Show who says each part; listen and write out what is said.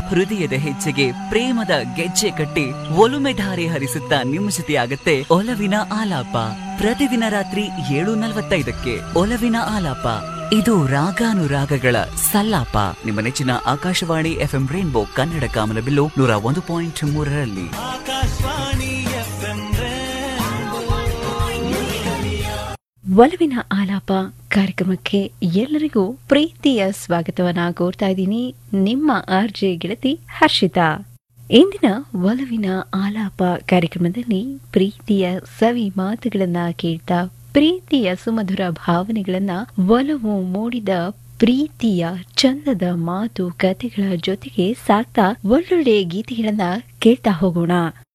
Speaker 1: ಹೃದಯದ ಹೆಜ್ಜೆಗೆ ಪ್ರೇಮದ ಗೆಜ್ಜೆ ಕಟ್ಟಿ ಒಲುಮೆ ಧಾರೆ ಹರಿಸುತ್ತಾ ನಿಮ್ಮ ಜೊತೆಯಾಗತ್ತೆ ಒಲವಿನ ಆಲಾಪ ಪ್ರತಿದಿನ ರಾತ್ರಿ ಏಳು ನಲವತ್ತೈದಕ್ಕೆ ಒಲವಿನ ಆಲಾಪ ಇದು ರಾಗಾನುರಾಗಗಳ ಸಲ್ಲಾಪ ನಿಮ್ಮ ನೆಚ್ಚಿನ ಆಕಾಶವಾಣಿ ಎಫ್ಎಂ ರೈನ್ಬೋ ಕನ್ನಡ ಕಾಮನಬಿಲ್ಲು ನೂರ ಒಂದು ಪಾಯಿಂಟ್ ಮೂರರಲ್ಲಿ
Speaker 2: ಒಲವಿನ ಆಲಾಪ ಕಾರ್ಯಕ್ರಮಕ್ಕೆ ಎಲ್ಲರಿಗೂ ಪ್ರೀತಿಯ ಸ್ವಾಗತವನ್ನ ಕೋರ್ತಾ ಇದ್ದೀನಿ ನಿಮ್ಮ ಆರ್ಜೆ ಗೆಳತಿ ಹರ್ಷಿತಾ ಇಂದಿನ ಒಲವಿನ ಆಲಾಪ ಕಾರ್ಯಕ್ರಮದಲ್ಲಿ ಪ್ರೀತಿಯ ಸವಿ ಮಾತುಗಳನ್ನ ಕೇಳ್ತಾ ಪ್ರೀತಿಯ ಸುಮಧುರ ಭಾವನೆಗಳನ್ನ ಒಲವು ಮೂಡಿದ ಪ್ರೀತಿಯ ಚಂದದ ಮಾತು ಕತೆಗಳ ಜೊತೆಗೆ ಸಾಕ್ತಾ ಒಳ್ಳೊಳ್ಳೆ ಗೀತೆಗಳನ್ನ ಕೇಳ್ತಾ ಹೋಗೋಣ